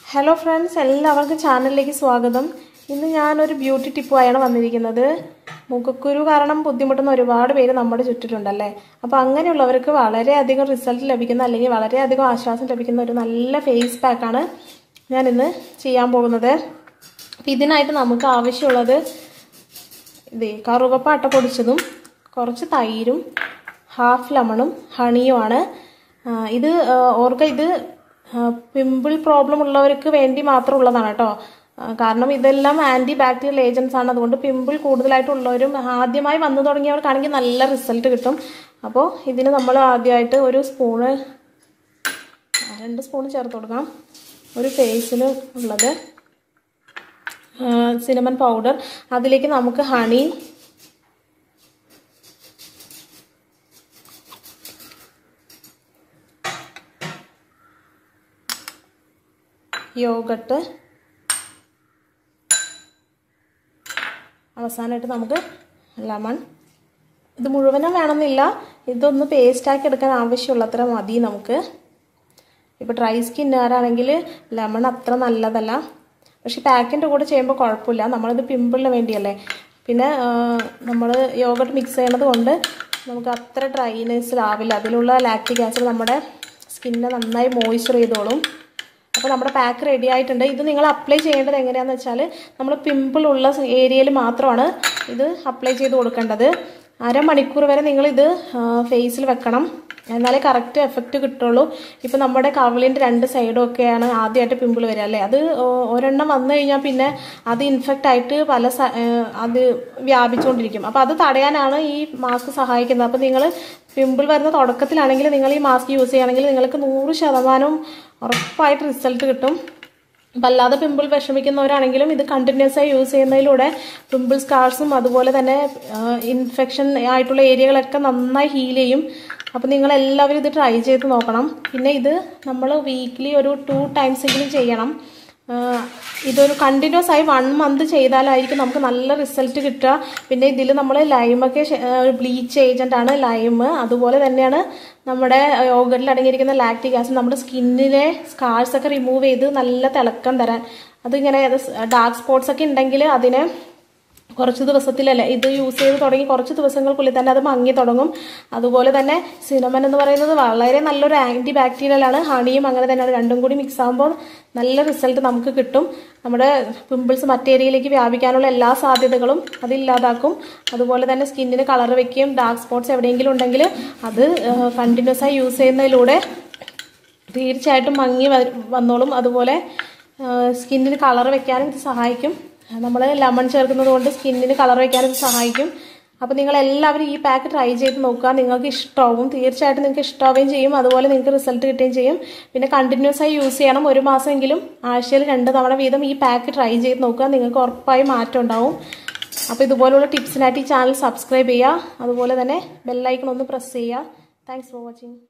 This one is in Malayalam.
ഹലോ ഫ്രണ്ട്സ് എല്ലാവർക്കും ചാനലിലേക്ക് സ്വാഗതം ഇന്ന് ഞാനൊരു ബ്യൂട്ടി ടിപ്പുമായാണ് വന്നിരിക്കുന്നത് മുഖക്കുരു കാരണം ബുദ്ധിമുട്ടുന്ന ഒരുപാട് പേര് നമ്മുടെ ചുറ്റിലുണ്ടല്ലേ അപ്പോൾ അങ്ങനെയുള്ളവർക്ക് വളരെയധികം റിസൾട്ട് ലഭിക്കുന്ന അല്ലെങ്കിൽ വളരെയധികം ആശ്വാസം ലഭിക്കുന്ന ഒരു നല്ല ഫേസ് പാക്കാണ് ഞാനിന്ന് ചെയ്യാൻ പോകുന്നത് അപ്പോൾ ഇതിനായിട്ട് നമുക്ക് ആവശ്യമുള്ളത് ഇത് കറുവപ്പ അട്ട പൊടിച്ചതും കുറച്ച് തൈരും ഹാഫ് ലെമണും ഹണിയുമാണ് ആ, ഇത് ആ, ഓർക്ക ഇത് പിമ്പിൾ പ്രോബ്ലം ഉള്ളവർക്ക് വേണ്ടി മാത്രം ഉള്ളതാണ് കേട്ടോ ആ, കാരണം ഇതെല്ലാം ആൻറ്റി ബാക്ടീരിയൽ ഏജൻസ് ആണ് അതുകൊണ്ട് പിമ്പിൾ കൂടുതലായിട്ടുള്ളവരും ആദ്യമായി വന്നു തുടങ്ങിയവർക്കാണെങ്കിൽ നല്ല റിസൾട്ട് കിട്ടും അപ്പോൾ ഇതിന് നമ്മൾ ആദ്യമായിട്ട് ഒരു സ്പൂണ് ആ, രണ്ട് സ്പൂൺ ചേർത്ത് കൊടുക്കാം ഒരു ഫേസിന് ഉള്ളത് സിനമൺ പൗഡർ അതിലേക്ക് നമുക്ക് ഹണി യോഗട്ട് അവസാനമായിട്ട് നമുക്ക് ലെമൺ ഇത് മുഴുവനും വേണമെന്നില്ല ഇതൊന്ന് പേസ്റ്റാക്കി എടുക്കാൻ ആവശ്യമുള്ളത്ര മതി നമുക്ക് ഇപ്പോൾ ഡ്രൈ സ്കിന്നുകാരാണെങ്കിൽ ലെമൺ അത്ര നല്ലതല്ല പക്ഷെ പാക്കിൻ്റെ കൂടെ ചെയ്യുമ്പോൾ കുഴപ്പമില്ല നമ്മളിത് പിമ്പിളിന് വേണ്ടിയല്ലേ പിന്നെ നമ്മൾ യോഗട്ട് മിക്സ് ചെയ്യണത് കൊണ്ട് നമുക്ക് അത്ര ഡ്രൈനെസ്സിലാവില്ല അതിലുള്ള ലാക്റ്റിക് ആസിഡ് നമ്മുടെ സ്കിന്നെ നന്നായി മോയ്സ്ചർ ചെയ്തോളും അപ്പോൾ നമ്മുടെ പാക്ക് റെഡി ആയിട്ടുണ്ട് ഇത് നിങ്ങൾ അപ്ലൈ ചെയ്യേണ്ടത് എങ്ങനെയാണെന്ന് വെച്ചാൽ നമ്മൾ പിമ്പിൾ ഉള്ള ഏരിയയിൽ മാത്രമാണ് ഇത് അപ്ലൈ ചെയ്ത് കൊടുക്കേണ്ടത് അരമണിക്കൂർ വരെ നിങ്ങളിത് ഫേസിൽ വെക്കണം എന്നാലേ കറക്റ്റ് എഫക്റ്റ് കിട്ടുള്ളൂ ഇപ്പം നമ്മുടെ കവളിൻ്റെ രണ്ട് സൈഡും ഒക്കെയാണ് ആദ്യമായിട്ട് പിമ്പിൾ വരിക അല്ലേ അത് ഒരെണ്ണം വന്നു കഴിഞ്ഞാൽ പിന്നെ അത് ഇൻഫെക്റ്റ് ആയിട്ട് പല അത് വ്യാപിച്ചുകൊണ്ടിരിക്കും അപ്പോൾ അത് തടയാനാണ് ഈ മാസ്ക് സഹായിക്കുന്നത് അപ്പോൾ നിങ്ങൾ പിമ്പിൾ വരുന്ന തുടക്കത്തിലാണെങ്കിൽ നിങ്ങൾ ഈ മാസ്ക് യൂസ് ചെയ്യുകയാണെങ്കിൽ നിങ്ങൾക്ക് നൂറ് ശതമാനവും ഉറപ്പായിട്ട് റിസൾട്ട് കിട്ടും അപ്പം അല്ലാതെ പിമ്പിൾ വിഷമിക്കുന്നവരാണെങ്കിലും ഇത് കണ്ടിന്യൂസ് ആയി യൂസ് ചെയ്യുന്നതിലൂടെ പിമ്പിൾ സ്കാർസും അതുപോലെ തന്നെ ഇൻഫെക്ഷൻ ആയിട്ടുള്ള ഏരിയകളൊക്കെ നന്നായി ഹീൽ ചെയ്യും അപ്പം നിങ്ങൾ എല്ലാവരും ഇത് ട്രൈ ചെയ്ത് നോക്കണം പിന്നെ ഇത് നമ്മൾ വീക്ക്ലി ഒരു ടു ടൈംസ് എങ്കിലും ചെയ്യണം ഇതൊരു കണ്ടിന്യൂസ് ആയി വൺ മന്ത് ചെയ്താലായിരിക്കും നമുക്ക് നല്ല റിസൾട്ട് കിട്ടുക പിന്നെ ഇതിൽ നമ്മൾ ലൈമൊക്കെ ബ്ലീച്ച് ഏജന്റ് ആണ് ലൈം അതുപോലെ തന്നെയാണ് നമ്മുടെ യോഗറിൽ അടങ്ങിയിരിക്കുന്ന ലാക്റ്റിക് ആസിഡ് നമ്മുടെ സ്കിന്നിലെ സ്കാർസ് ഒക്കെ റിമൂവ് ചെയ്ത് നല്ല തിളക്കം തരാൻ അതിങ്ങനെ ഡാർക്ക് സ്പോട്ട്സ് ഒക്കെ ഉണ്ടെങ്കിൽ അതിനെ കുറച്ച് ദിവസത്തിലല്ലേ ഇത് യൂസ് ചെയ്ത് തുടങ്ങി കുറച്ച് ദിവസങ്ങൾക്കുള്ളിൽ തന്നെ അത് മങ്ങി തുടങ്ങും അതുപോലെ തന്നെ സിനമൻ എന്ന് പറയുന്നത് വളരെ നല്ലൊരു ആൻറ്റി ബാക്ടീരിയലാണ് ഹണിയും അങ്ങനെ തന്നെയാണ് രണ്ടും കൂടി മിക്സ് ആകുമ്പോൾ നല്ല റിസൾട്ട് നമുക്ക് കിട്ടും നമ്മുടെ പിമ്പിൾസ് മറ്റേരിയയിലേക്ക് വ്യാപിക്കാനുള്ള എല്ലാ സാധ്യതകളും അത് ഇല്ലാതാക്കും അതുപോലെ തന്നെ സ്കിന്നിന് കളർ വെക്കുകയും ഡാർക്ക് സ്പോട്ട്സ് എവിടെയെങ്കിലും ഉണ്ടെങ്കിൽ അത് കണ്ടിന്യൂസ് ആയി യൂസ് ചെയ്യുന്നതിലൂടെ തീർച്ചയായിട്ടും മങ്ങി വന്നോളും അതുപോലെ സ്കിന്നിന് കളർ വെക്കാനും ഇത് സഹായിക്കും നമ്മൾ ലെമൺ ചേർക്കുന്നത് കൊണ്ട് സ്കിന്നിന് കളർ വയ്ക്കാനും സഹായിക്കും അപ്പോൾ നിങ്ങൾ എല്ലാവരും ഈ പാക്ക് ട്രൈ ചെയ്ത് നോക്കുക നിങ്ങൾക്ക് ഇഷ്ടമാവും തീർച്ചയായിട്ടും നിങ്ങൾക്ക് ഇഷ്ടമാവുകയും ചെയ്യും അതുപോലെ നിങ്ങൾക്ക് റിസൾട്ട് കിട്ടുകയും ചെയ്യും പിന്നെ കണ്ടിന്യൂസ് ആയി യൂസ് ചെയ്യണം ഒരു മാസമെങ്കിലും ആഴ്ചയിൽ രണ്ട് തവണ വീതം ഈ പാക്ക് ട്രൈ ചെയ്ത് നോക്കുക നിങ്ങൾക്ക് ഉറപ്പായും മാറ്റം ഉണ്ടാവും അപ്പോൾ ഇതുപോലുള്ള ടിപ്സിനായിട്ട് ഈ ചാനൽ സബ്സ്ക്രൈബ് ചെയ്യുക അതുപോലെ തന്നെ ബെല്ലൈക്കൺ ഒന്ന് പ്രസ് ചെയ്യുക താങ്ക്സ് ഫോർ വാച്ചിങ്